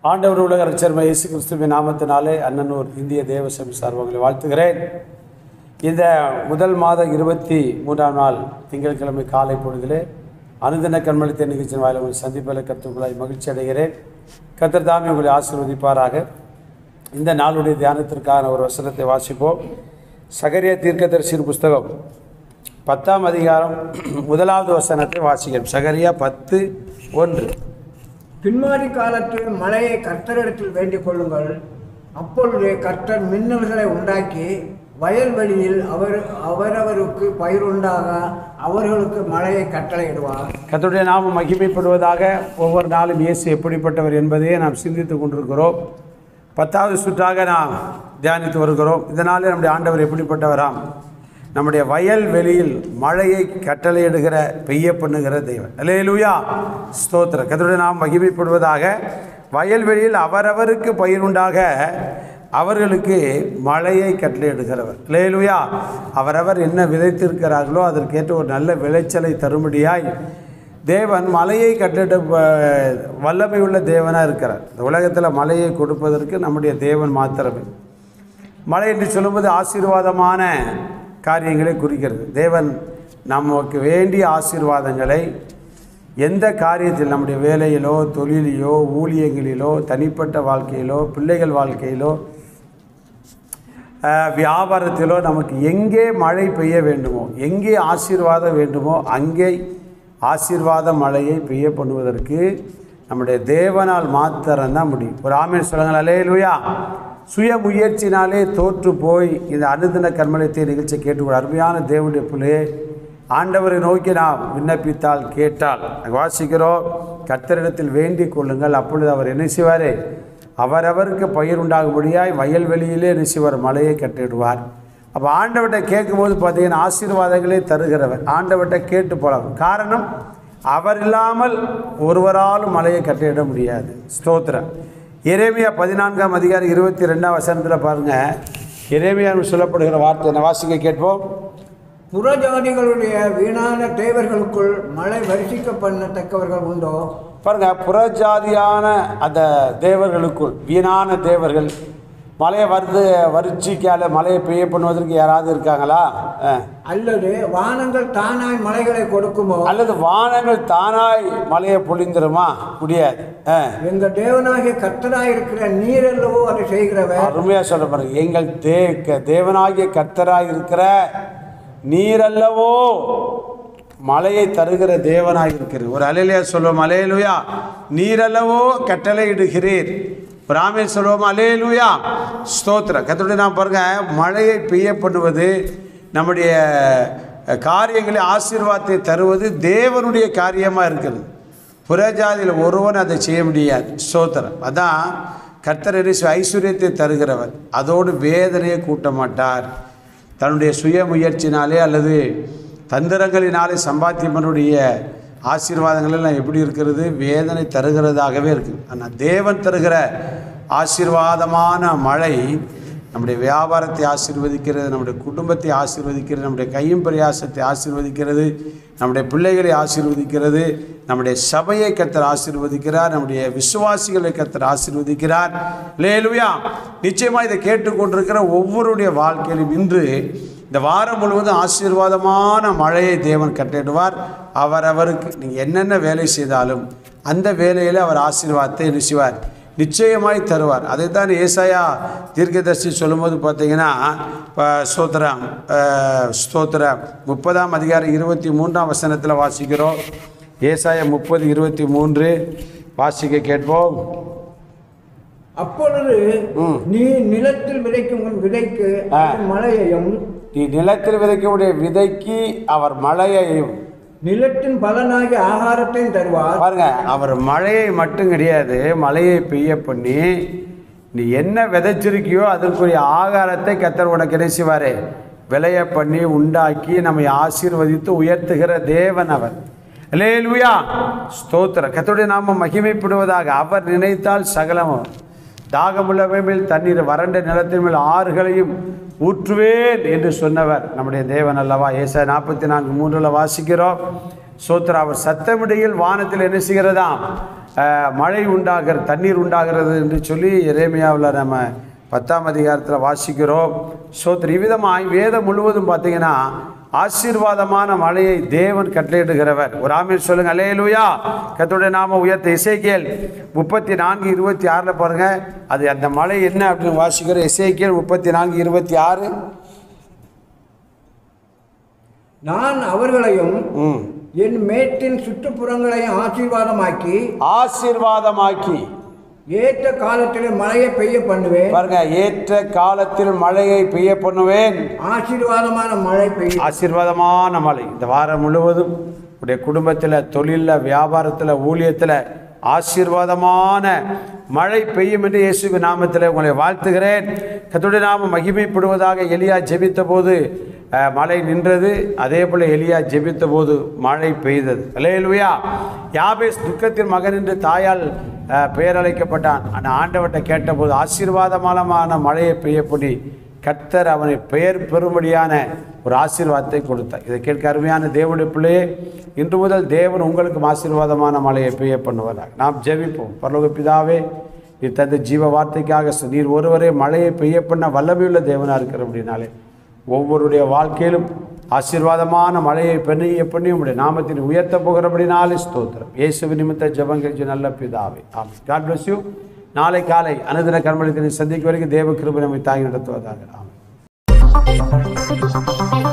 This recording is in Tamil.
ஆண்டவர் உலக ரச்சர்ம இயேசு கிறிஸ்துவின் நாமத்தினாலே அண்ணனூர் இந்திய தேவசபை சார்பங்களை வாழ்த்துகிறேன் இந்த முதல் மாத இருபத்தி மூன்றாம் நாள் திங்கட்கிழமை காலை பொழுதிலே அனுதின கண்மளித்த நிகழ்ச்சியின் வாயில உங்களை சந்திப்பில் கருத்துக்களாய் மகிழ்ச்சி அடைகிறேன் கர்த்தர் தாமே உங்களை ஆசீர்வதிப்பாராக இந்த நாளுடைய தியானத்திற்கான ஒரு வசனத்தை வாசிப்போம் சகரியா தீர்க்கதரிசியின் புஸ்தகம் பத்தாம் அதிகாரம் முதலாவது வசனத்தை வாசிக்கிறோம் சகரியா பத்து ஒன்று பின்மாறி காலத்தில் மழையை கர்த்தரிடத்தில் வேண்டிக் கொள்ளுங்கள் அப்பொழுது கர்த்தர் மின்னல்களை உண்டாக்கி வயல்வெளியில் அவர் அவரவருக்கு பயிருண்டாக அவர்களுக்கு மழையை கட்டளையிடுவார் கர்த்தருடைய நாமம் மகிமைப்படுவதாக ஒவ்வொரு நாளும் இயேசு எப்படிப்பட்டவர் என்பதையே நாம் சிந்தித்துக் கொண்டிருக்கிறோம் பத்தாவது சுற்றாக நாம் தியானித்து வருகிறோம் இதனாலே நம்முடைய ஆண்டவர் எப்படிப்பட்டவராம் நம்முடைய வயல் வெளியில் மழையை கட்டளையிடுகிற பெய்ய பண்ணுகிற தெய்வம் அல்லேலூயா ஸ்தோத்திரம் கர்த்தருடைய நாம் மகிமைப்படுவதாக வயல்வெளியில் அவரவருக்கு பயிருண்டாக அவர்களுக்கு மழையை கட்டளையிடுகிறவர் லேலுயா அவரவர் என்ன விதைத்திருக்கிறார்களோ அதற்கேற்ற ஒரு நல்ல விளைச்சலை தரும்படியாய் தேவன் மலையை கட்டிட வல்லமை உள்ள தேவனாக இருக்கிறார் இந்த உலகத்தில் மலையை கொடுப்பதற்கு நம்முடைய தேவன் மாத்திரமே மழை என்று சொல்லும்போது ஆசீர்வாதமான காரியங்களை குறிக்கிறது தேவன் நமக்கு வேண்டிய ஆசீர்வாதங்களை எந்த காரியத்தில் நம்முடைய வேலையிலோ தொழிலிலோ ஊழியங்களிலோ தனிப்பட்ட வாழ்க்கையிலோ பிள்ளைகள் வாழ்க்கையிலோ அஹ், வியாபாரத்திலோ நமக்கு எங்கே மழை பெய்ய வேண்டுமோ எங்கே ஆசீர்வாதம் வேண்டுமோ அங்கே ஆசீர்வாத மழையை பெய்ய பண்ணுவதற்கு நம்முடைய தேவனால் மாத்திரம்தான் முடியும் ஒரு ஆமீன் சொல்லுங்கள் அலேலுயா சுய முயற்சினாலே தோற்று போய் இந்த அனுதின கர்மலத்தை நிகழ்ச்சியை கேட்டு அருமையான தேவனுடைய பிள்ளையே ஆண்டவரை நோக்கி நாம் விண்ணப்பித்தால் கேட்டால் வாசிக்கிறோம் கர்த்தரிடத்தில் வேண்டிக் கொள்ளுங்கள் அப்பொழுது அவர் என்ன செய்வாரே அவரவருக்கு பயிர் உண்டாகும்படியாய் வயல்வெளியிலே என்ன செய்வார் மலையை கட்டிடுவார் அப்போ ஆண்டவர்கிட்ட கேட்கும்போது பார்த்தீங்கன்னா ஆசீர்வாதங்களே தருகிறவர் ஆண்டவர்கிட்ட கேட்டு போகலாம் காரணம் அவர் இல்லாமல் ஒருவராலும் மலையை கட்டிட முடியாது ஸ்தோத்திரம் எரேமியா பதினான்காம் அதிகாரம் இருபத்தி ரெண்டாம் வசனத்தில் பாருங்கள் எரேமியான்னு சொல்லப்படுகிற வார்த்தை வாசிக்க கேட்போம் புறஜாதிகளுடைய வீணான தேவர்களுக்குள் மழை வருஷிக்க பண்ணத்தக்கவர்கள் உண்டோ பாருங்க புறஜாதியான அந்த தேவர்களுக்குள் வீணான தேவர்கள் மலையை வருது வறட்சிக்கால மலையை பெய்ய பண்ணுவதற்கு யாராவது இருக்காங்களா அஹ். அல்லது வானங்கள் தானாய் மலைகளை கொடுக்குமோ அல்லது வானங்கள் தானாய் மலையை பொழிந்துருமா முடியாது அஹ். எங்க தேவனாகிய கர்த்தராய் இருக்கிற நீரல்லவோ அதை செய்கிறவர் அருமையாக சொல்ல பாருங்க எங்கள் தே க- தேவனாகிய கர்த்தராய் இருக்கிற நீரல்லவோ மலையை தருகிற தேவனாய் இருக்கிறது ஒரு அலையிலையா சொல்லுவோம் அலையலுயா நீரல்லவோ கட்டளை இடுகிறீர் ஒரு ஆமையில் சொல்லுவோம் அலையலுயா ஸ்தோத்திரம் கத்தோடைய நான் பாருங்க மழையை பெய்ய பண்ணுவது நம்முடைய அஹ், காரியங்களை ஆசீர்வாதத்தை தருவது தேவனுடைய காரியமாக இருக்குது புறஜாதியில் ஒருவன் அதை செய்ய முடியாது ஸ்தோத்திரம் அதான் கர்த்தர் என்ன செய்வார்? ஐஸ்வர்யத்தை தருகிறவர் அதோடு வேதனையை கூட்ட மாட்டார் தன்னுடைய சுய முயற்சினாலே அல்லது தந்திரங்களினாலே சம்பாத்தியமனுடைய ஆசீர்வாதங்கள் எல்லாம் எப்படி இருக்கிறது வேதனை தருகிறதாகவே இருக்குது ஆனால் தேவன் தருகிற ஆசீர்வாதமான மழை நம்முடைய வியாபாரத்தை ஆசீர்வதிக்கிறது நம்முடைய குடும்பத்தை ஆசீர்வதிக்கிறது நம்முடைய கையும் பிரயாசத்தை ஆசீர்வதிக்கிறது நம்முடைய பிள்ளைகளை ஆசீர்வதிக்கிறது நம்முடைய சபையை கத்தர் ஆசீர்வதிக்கிறார் நம்முடைய விசுவாசிகளை கத்தர் ஆசீர்வதிக்கிறார் லேலுயா நிச்சயமாக இதை கேட்டுக்கொண்டிருக்கிற ஒவ்வொருடைய வாழ்க்கையிலும் இன்று இந்த வாரம் முழுவதும் ஆசீர்வாதமான மழையை தேவன் கட்டிடுவார் அவரவருக்கு நீங்கள் என்னென்ன வேலை செய்தாலும் அந்த வேலையில் அவர் ஆசீர்வாதத்தை நிச்சயவார் நிச்சயமாய் தருவார் அதை தான் ஏசாயா தீர்க்கதர்சி சொல்லும்போது பார்த்தீங்கன்னா இப்போ ஸ்தோத்திரம் அஹ், ஸ்தோத்திரம் முப்பதாம் அதிகாரம் இருபத்தி மூன்றாம் வசனத்தில் வாசிக்கிறோம் ஏசாயா முப்பது இருபத்தி மூன்று வாசிக்க கேட்போம் அப்பொழுது ம். நீ நிலத்தில் விதைக்கும் உன் விதைக்கு ஆ. அது மழையையும் நீ நிலத்தில் விதைக்கக்கூடிய விதைக்கு அவர் மழையையும் நிலத்தின் பலனாகிய ஆகாரத்தையும் தருவார் பாருங்க அவர் மழையை மட்டும் கிடையாது மழையை பெய்ய பண்ணி நீ என்ன விதைச்சிருக்கியோ அதற்குரிய ஆகாரத்தை கத்தர் உனக்கு என்ன செய்வாரு விளைய பண்ணி உண்டாக்கி நம்மை ஆசீர்வதித்து உயர்த்துகிற தேவன் அவர் லேலுயா ஸ்தோத்திர கத்தருடைய நாம மகிமைப்படுவதாக அவர் நினைத்தால் சகலமும் தாகமுள்ள மேல் தண்ணீர் வறண்ட நிலத்தின் மேல் ஆறுகளையும் ஊற்றுவேன் என்று சொன்னவர் நம்முடைய தேவன் அல்லவா ஏசா நாற்பத்தி நான்கு மூன்றில் வாசிக்கிறோம் சோத்திர அவர் சத்தமிடையில் வானத்தில் என்ன செய்கிறதாம் அஹ், மழை உண்டாகிறது தண்ணீர் உண்டாகிறது என்று சொல்லி எரேமியாவில் நம்ம பத்தாம் அதிகாரத்தில் வாசிக்கிறோம் சோத்திர இவ்விதமாய் வேதம் முழுவதும் பார்த்தீங்கன்னா ஆசீர்வாதமான மழையை தேவன் கட்டளையிடுகிறவர் ஒரு ஆமீர் சொல்லுங்க அலேலுயா கத்தோடைய நாம உயர்த்த இசைக்கியல் முப்பத்தி நான்கு இருபத்தி ஆறில் பாருங்க அது அந்த மழை என்ன அப்படின்னு வாசிக்கிறோம் இசைக்கியல் முப்பத்தி நான்கு இருபத்தி ஆறு நான் அவர்களையும் ம் என் மேட்டின் சுற்றுப்புறங்களையும் ஆசீர்வாதமாக்கி ஆசீர்வாதமாக்கி ஏற்ற காலத்திலே மழையை பெய்ய பண்ணுவேன் பாருங்க ஏற்ற காலத்தில் மழையை பெய்ய பண்ணுவேன் ஆசீர்வாதமான மழை பெய்யும் ஆசீர்வாதமான மழை இந்த வாரம் முழுவதும் உடைய குடும்பத்தில் தொழிலில் வியாபாரத்தில் ஊழியத்தில் ஆசீர்வாதமான மழை பெய்யும் என்று இயேசுவின் நாமத்தில் உங்களை வாழ்த்துகிறேன் கத்துடைய நாமம் மகிமைப்படுவதாக எலியா ஜெபித்த போது அஹ், மழை நின்றது அதே போல் எலியா ஜெபித்த போது மழை பெய்தது அல்லேலுயா யாபேஸ் துக்கத்தின் மகன் என்று தாயால் அஹ், பெயர் அழைக்கப்பட்டான் அந்த ஆண்டவர்கிட்ட கேட்டபோது ஆசீர்வாதமான மழையை பெய்ய பண்ணி கர்த்தர் அவனை பெயர் பெறும்படியான ஒரு ஆசீர்வாதத்தை கொடுத்தார் இதை கேட்க அருமையான தேவனுடைய பிள்ளையே இன்று முதல் தேவன் உங்களுக்கும் ஆசீர்வாதமான மழையை பெய்ய பண்ணுவதாக நாம் ஜெபிப்போம் பரலோக பிதாவே நீ தந்த ஜீவ வார்த்தைக்காக சொ- நீர் ஒருவரே மழையை பெய்ய பண்ண வல்லமையுள்ள தேவனாக இருக்கிற அப்படின்னாலே ஒவ்வொருடைய வாழ்க்கையிலும் ஆசீர்வாதமான மழையை பெண்ணைய பண்ணி உங்களுடைய நாமத்தின் உயர்த்த போகிறபடினாலே ஸ்தோத்திரம் இயேசு நிமித்த ஜெபங்கள் நல்ல பிதாவே ஆமாம் காட் bless யூ நாளை காலை அனுதின கர்மலத்தினை சந்திக்கும் வரைக்கும் தேவ கிருபை நம்மை தாங்கி நடத்துவதாக ஆமாம்